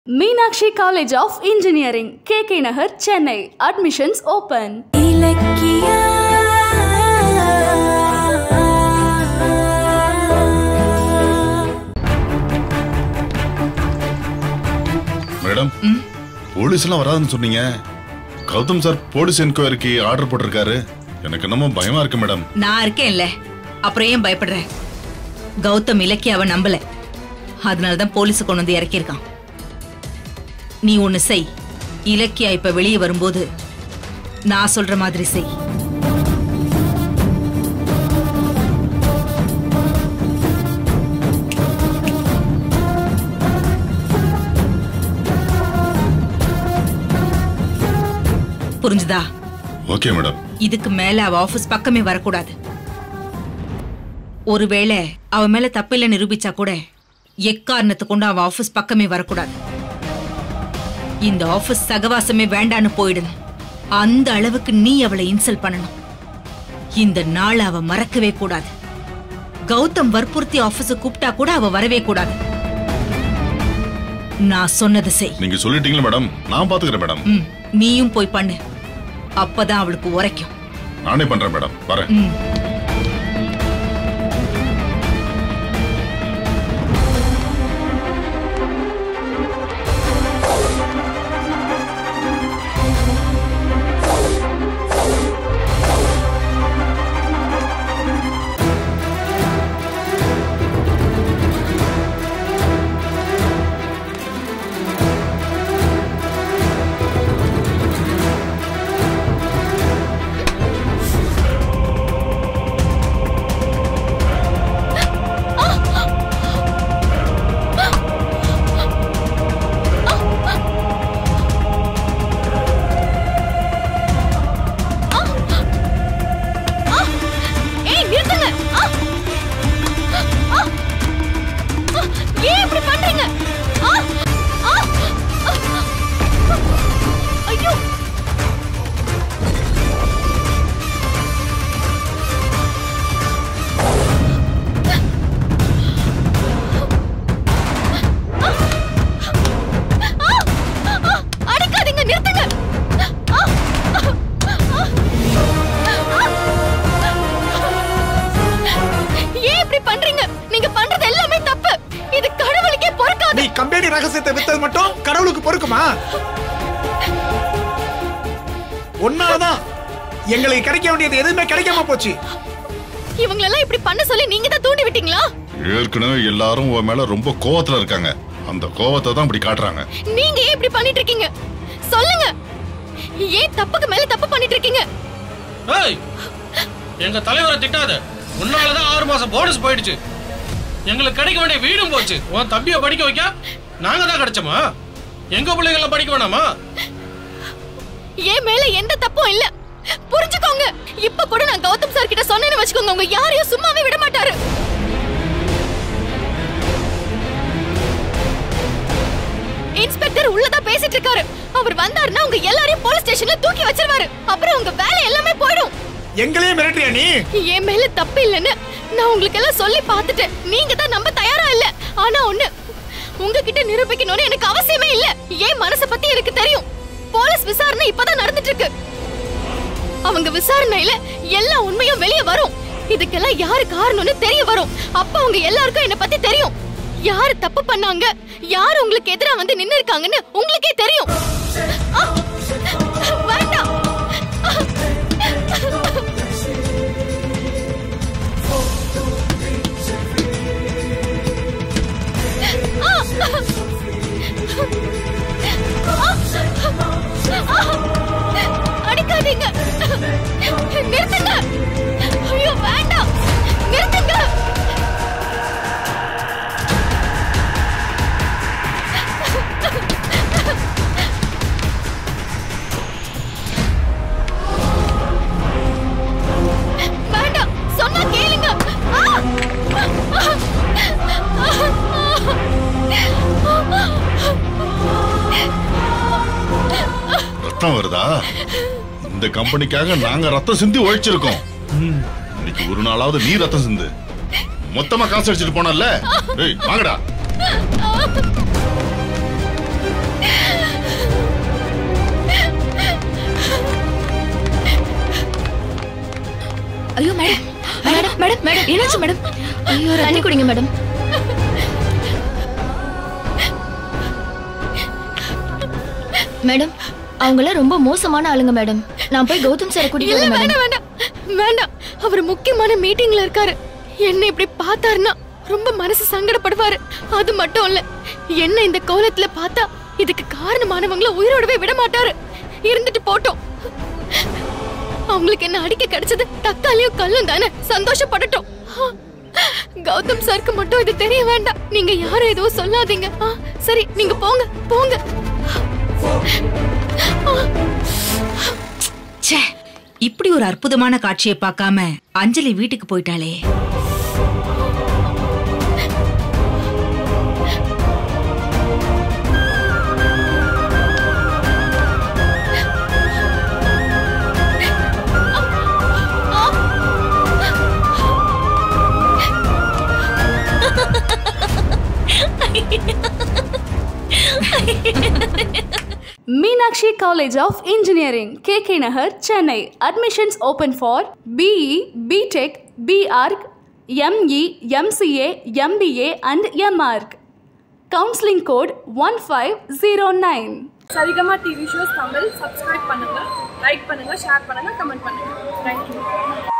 Meenakshi college of engineering K K Nagar Chennai admissions open Ilakkiya madam police எல்லாம் வராதுன்னு சொன்னீங்க கௌதம் சார் போலீஸ் என்கொயரிக்கு ஆர்டர் போட்டிருக்காரு எனக்கு என்னமோ பயமா இருக்கு மேடம் நான் இருக்கேன்ல அப்புறம் ஏன் பயப்படுற கௌதம் இலக்கியாவை நம்பல அதனால தான் போலீஸ் கொண்டு வந்து இறக்கியிருக்கான் நீ ஒண்ணு செய் இலக்கியா இப்ப வெளியே வரும்போது நான் சொல்ற மாதிரி செய் புரிஞ்சுதா ஓகே மேடம் இதுக்கு மேல அவ ஆபீஸ் பக்கமே வரக்கூடாது ஒருவேளை அவ மேல தப்பில்லை நிரூபிச்சா கூட எக்காரணத்தை கொண்டு அவ ஆபீஸ் பக்கமே வரக்கூடாது இந்த ஆபீஸ் சகவாசமே வேண்டான்னு போயிடணும் அந்த அளவுக்கு நீ அவளை இன்சல்ட் பண்ணணும் இந்த நாள் அவ மறக்கவே கூடாது கௌதம் வற்புறுத்தி ஆபீஸ கூப்பிட்டா கூட அவ வரவே கூடாது நான் சொன்னதை செய் நீங்க சொல்லிட்டீங்களா மேடம் நான் பாத்துக்கிறேன் மேடம் ம், நீயும் போய் பண்ணு அப்பதான் அவளுக்கு உரைக்கும் நானே பண்றேன் மேடம் வரேன் ம் ஏய் நிறுத்துங்க ஆ! ஆ! ஆ! ஏன் இப்படி பண்றீங்க ஆ! ஆ! ஆ! ஐயோ ஆ! ஆ! அடிக்காதீங்க நிறுத்துங்க ஆ! ஆ! ஏன் இப்படி பண்றீங்க நீங்க பண்றது எல்லாமே தப்பு இது கடவுளுக்கே பொறுக்காது நீ கம்பெனி ரகசியத்தை வித்தது மட்டும் கடவுளுக்கு பொறுக்குமா ஒன்னாலதான் எங்களுக்கு கிடைக்க வேண்டியது எதுவுமே கிடைக்காம போச்சு இவங்களெல்லாம் இப்படி பண்ண சொல்லி நீங்க தான் தூண்டி விட்டீங்களா ஏற்கனவே எல்லாரும் உன் மேல ரொம்ப கோவத்துல இருக்காங்க அந்த கோவத்தை தான் இப்படி காட்டுறாங்க நீங்க ஏன் இப்படி பண்ணிட்டு இருக்கீங்க சொல்லுங்க ஏன் தப்புக்கு மேல தப்பு பண்ணிட்டு இருக்கீங்க ஏய் எங்க தலைவரை திட்டாத உன்னாலதான் ஆறு மாசம் போனஸ் போயிடுச்சு எங்களுக்கு கிடைக்க வேண்டிய வீடும் போச்சு உன் தம்பிய படிக்க வைக்க நாங்க தான் கிடைச்சோமா எங்க பிள்ளைங்கள படிக்க வேணாமா ஏன் மேல எந்த தப்பும் இல்ல புரிஞ்சுக்கோங்க இப்ப கூட நான் கௌதம் சார் கிட்ட சொன்னேன்னு வச்சுக்கோங்க உங்க யாரையும் சும்மாவே விட மாட்டாரு இன்ஸ்பெக்டர் உள்ளதா பேசிட்டு இருக்காரு அவர் வந்தாருன்னா உங்க எல்லாரையும் போலீஸ் ஸ்டேஷன்ல தூக்கி வச்சிருவாரு அப்புறம் உங்க வேலை எல்லாமே போயிடும் எங்களையே மிரட்டுறியா நீ என் மேல தப்பு இல்லைன்னு நான் உங்களுக்கு எல்லாம் சொல்லி பார்த்துட்டேன் நீங்க தான் நம்ப தயாரா இல்ல ஆனா ஒண்ணு உங்ககிட்ட நிரூபிக்கணும்னு எனக்கு அவசியமே இல்ல என் மனச பத்தி எனக்கு தெரியும் போலீஸ் விசாரணை இப்பதான் நடந்துட்டு இருக்கு அவங்க விசாரணையில எல்லா உண்மையும் வெளியே வரும் இதுக்கெல்லாம் யாரு காரணம்னு தெரிய வரும் அப்ப அவங்க எல்லாருக்கும் என்ன பத்தி தெரியும் யாரு தப்பு பண்ணாங்க யாரு உங்களுக்கு எதிரா வந்து நின்னு இருக்காங்கன்னு உங்களுக்கே தெரியும் ஆ! வேண்டாம் அடிக்காதீங்க நிறுத்துங்க ஐயோ வேண்டாம் நிறுத்துங்க வேண்டாம் சொன்னா கேளுங்க ஆ! ரத்தம் வருதா இந்த கம்பெனிக்காக நாங்க ரத்தம் சிந்தி உழைச்சிருக்கோம் இன்னைக்கு ஒரு நாளாவது நீ ரத்தம் சிந்து மொத்தமா காசு அடிச்சிட்டு போனல ஏய் வாங்கடா மேடம் மேடம் என்னாச்சு மேடம் ஐயோ தண்ணி குடிங்க மேடம் மேடம் அவங்களாம் ரொம்ப மோசமான ஆளுங்க மேடம் நான் போய் கௌதம் சாரை கூட்டிட்டு வரேன் மேடம் வேண்டாம் வேண்டாம் அவர் முக்கியமான மீட்டிங்ல இருக்காரு என்ன இப்படி பார்த்தாருன்னா ரொம்ப மனசு சங்கடப்படுவாரு அது மட்டும் இல்ல என்ன இந்த கோலத்துல பார்த்தா இதுக்கு காரணமானவங்கள உயிரோடவே விட மாட்டாரு இருந்துட்டு போட்டோம் அவங்களுக்கு என்ன அடிக்க கிடைச்சது தக்காளியும் கல்லும் தானே சந்தோஷப்படட்டும் கௌதம் சாருக்கு மட்டும் இது தெரிய வேண்டாம் நீங்க யாரும் எதுவும் சொல்லாதீங்க ஆ, சரி நீங்க போங்க போங்க ச்சே இப்படி ஒரு அற்புதமான காட்சியை பார்க்காம அஞ்சலி வீட்டுக்கு போயிட்டாளே Meenakshi College of Engineering, KK Nagar, Chennai. Admissions open for BE, BTech, BArc, ME, MCA, MBA and MArc. Counseling code 1509. Saregama TV shows Tamil subscribe பண்ணுங்க லைக் பண்ணுங்க ஷேர் பண்ணுங்க கமெண்ட் பண்ணுங்க தேங்க்யூ